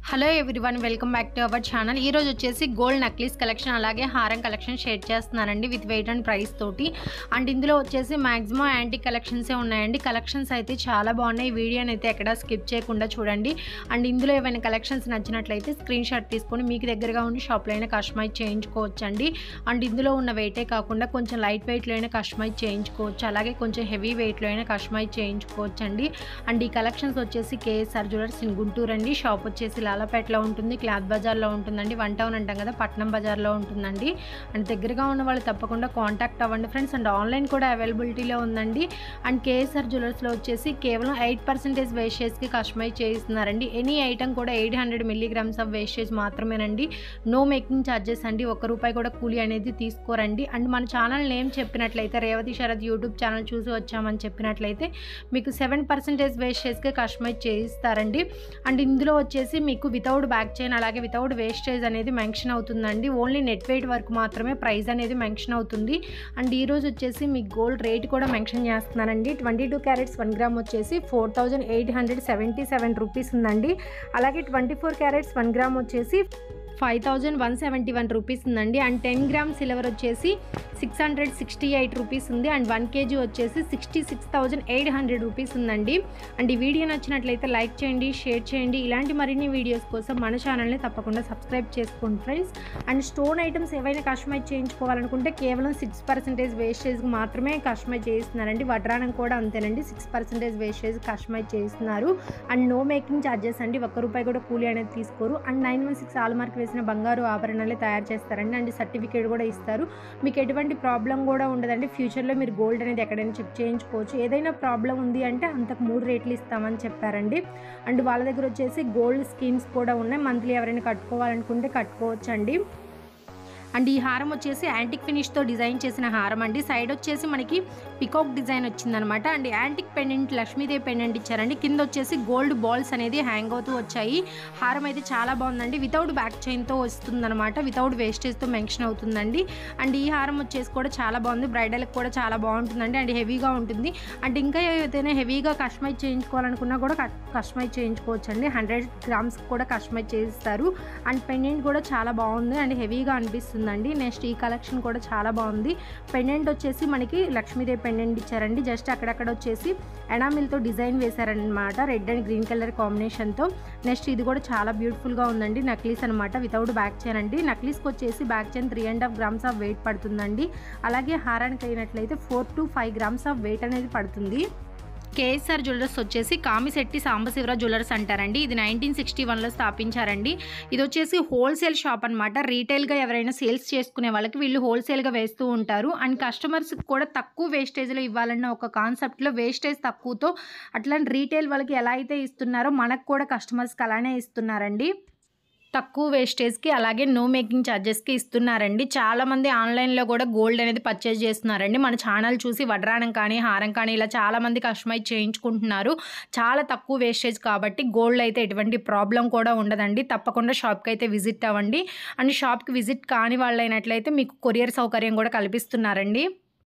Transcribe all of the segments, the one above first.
hello everyone welcome back to our channel ఈ రోజు వచ్చేసి గోల్డ్ నక్లీస్ కలెక్షన్ అలాగే హారం కలెక్షన్ షేర్ చేస్తున్నానండి విత్ వెయిట్ అండ్ ప్రైస్ తోటి అండ్ ఇందులో వచ్చేసి మాక్సిమం యాంటీ కలెక్షన్సే ఉన్నాయండి కలెక్షన్స్ అయితే చాలా బాగున్నాయి ఈ వీడియోని అయితే ఎక్కడ స్కిప్ చేయకుండా చూడండి అండ్ ఇందులో ఏమైనా కలెక్షన్స్ నచ్చినట్లయితే స్క్రీన్ షాట్ తీసుకొని మీకు దగ్గరగా ఉండి షాప్లో అయినా కస్టమైజ్ చేయించుకోవచ్చు అండి అండ్ ఇందులో ఉన్న వెయిటే కాకుండా కొంచెం లైట్ వెయిట్లో అయినా కస్టమైజ్ చేయించుకోవచ్చు అలాగే కొంచెం హెవీ వెయిట్లో అయినా కస్టమైజ్ చేయించుకోవచ్చు అండి అండ్ ఈ కలెక్షన్స్ వచ్చేసి కేఎస్ఆర్ జ్యువెలర్స్ ఇన్ గుంటూరు అండి షాప్ వచ్చేసి లాలాపేటలో ఉంటుంది క్లాత్ బజార్లో ఉంటుందండి వన్ టౌన్ అంటాం కదా పట్నం బజార్లో ఉంటుందండి అండ్ దగ్గరగా ఉన్న వాళ్ళు తప్పకుండా కాంటాక్ట్ అవ్వండి ఫ్రెండ్స్ అండ్ ఆన్లైన్ కూడా అవైలబిలిటీలో ఉందండి అండ్ కేఎస్ఆర్ జ్యువెలర్స్లో వచ్చేసి కేవలం ఎయిట్ పర్సెంటేజ్ వేస్టేజ్కి కస్టమైజ్ చేయిస్తున్నారండి ఎనీ ఐటమ్ కూడా eight hundred milligrams of wastage మాత్రమేనండి నో మేకింగ్ ఛార్జెస్ అండి ఒక్క రూపాయి కూడా కూలీ అనేది తీసుకోరండి అండ్ మన ఛానల్ నేమ్ చెప్పినట్లయితే రేవతి శరత్ యూట్యూబ్ ఛానల్ చూసి వచ్చామని చెప్పినట్లయితే మీకు సెవెన్ పర్సెంటేజ్ వేస్టేజ్కి కస్టమైజ్ చేయిస్తారండి అండ్ ఇందులో వచ్చేసి మీకు వితౌట్ బ్యాక్ చైన్ అలాగే వితౌట్ వేస్టేజ్ అనేది మెన్షన్ అవుతుందండి ఓన్లీ నెట్ వెయిట్ వరకు మాత్రమే ప్రైస్ అనేది మెన్షన్ అవుతుంది అండ్ ఈ రోజు వచ్చేసి మీకు గోల్డ్ రేట్ కూడా మెన్షన్ చేస్తున్నానండి twenty two carats one gram వచ్చేసి four thousand eight hundred seventy seven rupees ఉందండి అలాగే twenty four carats one gram వచ్చేసి five thousand one seventy one rupees ఉందండి అండ్ టెన్ గ్రామ్ సిల్వర్ వచ్చేసి six hundred sixty eight rupees ఉంది and one kg వచ్చేసి sixty six thousand eight hundred rupees ఉందండి and ఈ video నచ్చినట్లయితే like చేయండి share చేయండి ఇలాంటి మరిన్ని వీడియోస్ కోసం మన ఛానల్ని తప్పకుండా సబ్స్క్రైబ్ చేసుకోండి ఫ్రెండ్స్ అండ్ స్టోన్ ఐటమ్స్ ఏవైనా కస్టమైజ్ చేయించుకోవాలనుకుంటే కేవలం సిక్స్ పర్సెంటేజ్ వేస్టేజ్కి మాత్రమే కస్టమైజ్ చేయిస్తున్నారండి వడ్రానం కూడా అంతేనండి సిక్స్ పర్సెంటేజ్ వేస్టేజ్ కస్టమైజ్ చేయిస్తున్నారు అండ్ నో మేకింగ్ ఛార్జెస్ అండి ఒక్క రూపాయి కూడా కూలీ అనేది తీసుకోరు and nine one six hallmark వేసిన బంగారు ఆభరణాలే తయారు చేస్తారండి అండ్ సర్టిఫికేట్ కూడా ఇస్తారు మీకు ఎటువంటి ప్రాబ్లం కూడా ఉండదండి ఫ్యూచర్లో మీరు గోల్డ్ అనేది ఎక్కడైనా చెక్ చేయించుకోవచ్చు ఏదైనా ప్రాబ్లం ఉంది అంటే అంతకు మూడు రేట్లు ఇస్తామని చెప్పారండి అండ్ వాళ్ళ దగ్గర వచ్చేసి గోల్డ్ స్కీమ్స్ కూడా ఉన్నాయి మంత్లీ ఎవరైనా కట్టుకోవాలనుకుంటే కట్టుకోవచ్చు అండి అండ్ ఈ హారం వచ్చేసి యాంటిక్ ఫినిష్తో డిజైన్ చేసిన హారం అండి సైడ్ వచ్చేసి మనకి పికాక్ డిజైన్ వచ్చిందనమాట and antique pendant Lakshmidevi pendant ఇచ్చారండి కింద వచ్చేసి గోల్డ్ బాల్స్ అనేది హ్యాంగ్ అవుతూ వచ్చాయి హారం అయితే చాలా బాగుందండి వితౌట్ బ్యాక్ చైన్తో వస్తుందన్నమాట వితౌట్ వేస్టేజ్తో మెన్షన్ అవుతుందండి అండ్ ఈ హారం వచ్చేసి కూడా చాలా బాగుంది బ్రైడల్కి కూడా చాలా బాగుంటుందండి అండ్ హెవీగా ఉంటుంది అండ్ ఇంకా ఏదైనా హెవీగా కస్టమైజ్ చేయించుకోవాలనుకున్నా కూడా కస్టమైజ్ చేయించుకోవచ్చు అండి హండ్రెడ్ గ్రామ్స్ కూడా కస్టమైజ్ చేయిస్తారు అండ్ పెండెంట్ కూడా చాలా బాగుంది అండ్ హెవీగా అనిపిస్తుందండి నెక్స్ట్ ఈ కలెక్షన్ కూడా చాలా బాగుంది పెండెంట్ వచ్చేసి మనకి లక్ష్మీదేవి పెండెంట్ ఇచ్చారండి జస్ట్ అక్కడక్కడ వచ్చేసి ఎనామిల్తో డిజైన్ వేశారనమాట రెడ్ అండ్ గ్రీన్ కలర్ కాంబినేషన్తో నెక్స్ట్ ఇది కూడా చాలా బ్యూటిఫుల్గా ఉందండి నక్లీస్ అనమాట వితౌట్ బ్యాక్ చైన్ అండి నక్లీస్కి వచ్చేసి back chain three and half grams of weight పడుతుందండి అలాగే హారానికి అయినట్లయితే four to five grams of weight అనేది పడుతుంది కేఎస్ఆర్ జ్యువెలర్స్ వచ్చేసి కామిశెట్టి సాంబశివరావు జ్యువెలర్స్ అంటారండి ఇది నైన్టీన్ సిక్స్టీ వన్లో స్థాపించారండి ఇది వచ్చేసి హోల్సేల్ షాప్ అనమాట రీటైల్గా ఎవరైనా సేల్స్ చేసుకునే వాళ్ళకి వీళ్ళు హోల్సేల్గా వేస్తూ ఉంటారు అండ్ కస్టమర్స్కి కూడా తక్కువ వేస్టేజ్లో ఇవ్వాలన్న ఒక కాన్సెప్ట్లో వేస్టేజ్ తక్కువతో అట్లా రీటైల్ వాళ్ళకి ఎలా అయితే ఇస్తున్నారో మనకు కూడా కస్టమర్స్కి అలానే ఇస్తున్నారండి తక్కువ వేస్టేజ్కి అలాగే నో మేకింగ్ ఛార్జెస్కి ఇస్తున్నారండి చాలామంది ఆన్లైన్లో కూడా గోల్డ్ అనేది పర్చేజ్ చేస్తున్నారండి మన ఛానల్ చూసి వడ్రానం కానీ హారం కానీ ఇలా చాలామంది కస్టమైజ్ చేయించుకుంటున్నారు చాలా తక్కువ వేస్టేజ్ కాబట్టి గోల్డ్ అయితే ఎటువంటి ప్రాబ్లం కూడా ఉండదండి తప్పకుండా షాప్కి అయితే విజిట్ అవ్వండి అండ్ షాప్కి విజిట్ కాని వాళ్ళైనట్లయితే మీకు కొరియర్ సౌకర్యం కూడా కల్పిస్తున్నారండి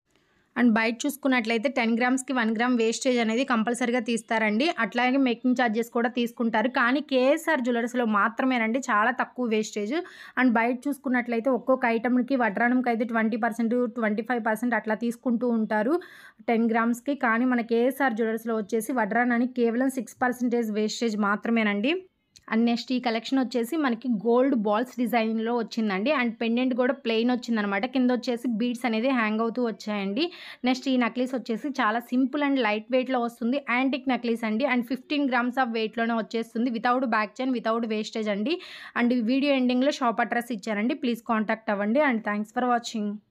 అండ్ బయట చూసుకున్నట్లయితే టెన్ గ్రామ్స్కి వన్ గ్రామ్ వేస్టేజ్ అనేది కంపల్సరీగా తీస్తారండి అట్లాగే మేకింగ్ ఛార్జెస్ కూడా తీసుకుంటారు కానీ కేఎస్ఆర్ జ్యువెలర్స్లో మాత్రమేనండి చాలా తక్కువ వేస్టేజ్ అండ్ బయట చూసుకున్నట్లయితే ఒక్కొక్క ఐటమ్కి వడ్రానంకి అయితే twenty percent twenty five percent అట్లా తీసుకుంటూ ఉంటారు టెన్ గ్రామ్స్కి కానీ మన కేఎస్ఆర్ జ్యువెలర్స్లో వచ్చేసి వడ్రానానికి కేవలం సిక్స్ పర్సెంటేజ్ వేస్టేజ్ మాత్రమేనండి అండ్ నెక్స్ట్ ఈ కలెక్షన్ వచ్చేసి మనకి గోల్డ్ బాల్స్ డిజైన్లో వచ్చిందండి అండ్ పెండెంట్ కూడా ప్లెయిన్ వచ్చిందనమాట కింద వచ్చేసి బీడ్స్ అనేది హ్యాంగ్ అవుతూ వచ్చాయండి నెక్స్ట్ ఈ నక్లీస్ వచ్చేసి చాలా సింపుల్ అండ్ లైట్ వెయిట్లో వస్తుంది యాంటిక్ నక్లీస్ అండి అండ్ ఫిఫ్టీన్ గ్రామ్స్ ఆఫ్ వెయిట్లోనే వచ్చేస్తుంది without back chain without wastage అండి అండ్ వీడియో ఎండింగ్లో షాప్ అడ్రస్ ఇచ్చారండి ప్లీజ్ కాంటాక్ట్ అవ్వండి అండ్ థ్యాంక్స్ ఫర్ వాచింగ్